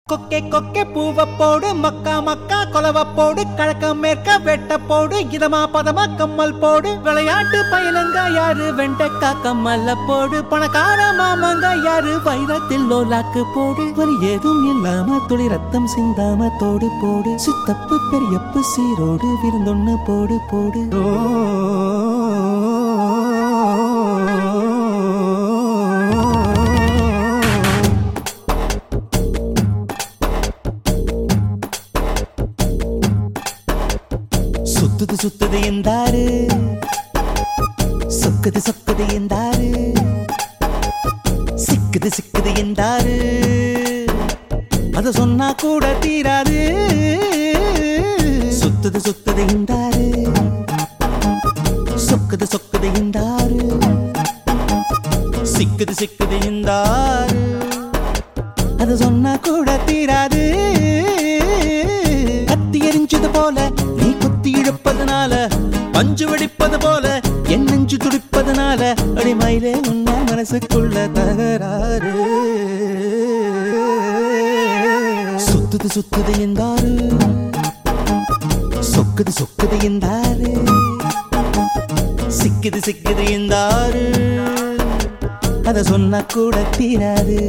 கொக்கே கொக்கே பூவ போடு மக்கா மக்கா கொலவ போடு கழக்க மேற்க வெட்ட போடு இதமா பதமா கம்மல் போடு விளையாட்டு பயலங்க யாரு வெண்டைக்கா கம்மல்ல போடு பணக்கார மாமங்க யாரு வைரத்தில் லோலாக்கு போடு வலி ஏதும் இல்லாம துளி ரத்தம் சிந்தாம தோடு போடு சித்தப்பு பெரியப்பு சீரோடு விருந்தொன்னு போடு போடு சுத்துது சுத்துது எந்தாரு சொக்குது சொக்குது எந்தாரு சிக்குது சிக்குது எந்தாரு அத சொன்னா கூட தீராது சுத்துது சுத்துது எந்தாரு சொக்குது சொக்குது எந்தாரு சிக்குது சிக்குது எந்தாரு அது சொன்னா கூட தீராது கத்தி எரிஞ்சது போல நீ குத்தி இழுப்பதனால பஞ்சு வெடிப்பது போல என் நெஞ்சு துடிப்பதனால அடிமயிலே உன்ன மனசுக்குள்ள தகராறு சுத்துது சுத்துது எந்தாரு சொக்குது சொக்குது எந்தாரு சிக்குது சிக்குது எந்தாரு அத சொன்னா கூட தீராது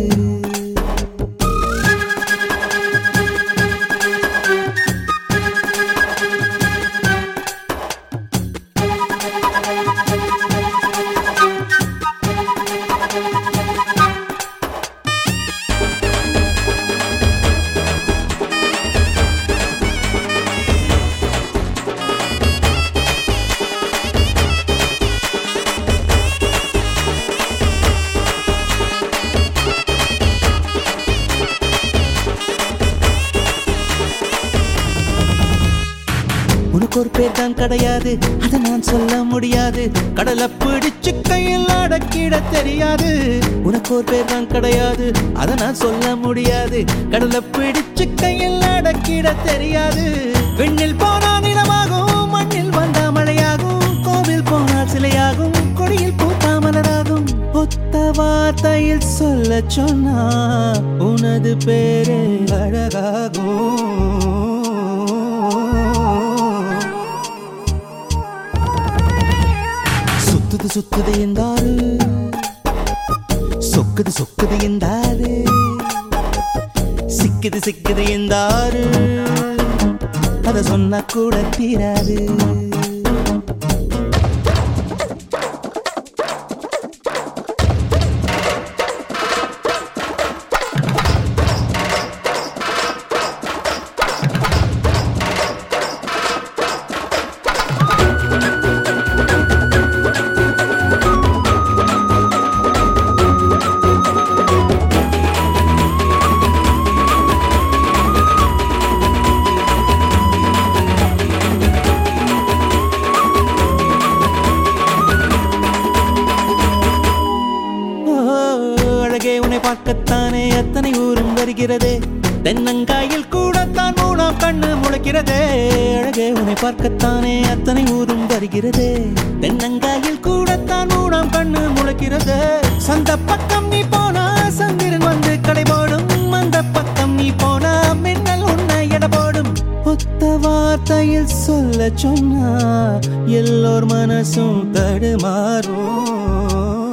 உனக்கு ஒரு பேர் தான் கிடையாது அதை நான் சொல்ல முடியாது கடலை பிடிச்சு கையில் அடக்கிட தெரியாது உனக்கு ஒரு பேர் தான் கிடையாது அதை நான் சொல்ல முடியாது கடலை பிடிச்சு கையில் அடக்கிட தெரியாது விண்ணில் போனா நிலமாகும் மண்ணில் வந்தா மழையாகும் கோவில் போனால் சிலையாகும் கொடியில் பூத்தா மலராகும் ஒத்த வார்த்தையில் சொல்ல சொன்னா உனது பேரே அழகாகும் சுத்துது சுத்துது எந்தாரு சொக்குது சொக்குது எந்தாரு சிக்குது சிக்குது எந்தாரு அத சொன்னா கூட தீராது ஓ, அழகே உன்னை பார்க்கத்தானே எத்தனை ஊரும் வருகிறதே தென்னங்காயில் கூடத்தான் மூணாம் கண்ணு முளைக்கிறதே அழகே உன்னை பார்க்கத்தானே அத்தனை ஊரும் வருகிறதே தென்னங்காயில் கூடத்தான் மூணாம் கண்ணு முளைக்கிறதே சந்த பக்கம் நீ போனா சந்திரன் வந்து கடை போடும் அந்த பக்கம் நீ போனா மின்னல் உன்னை எடை போடும் ஒத்த வார்த்தையில் சொல்ல சொன்னா எல்லோர் மனசும் தடுமாறும்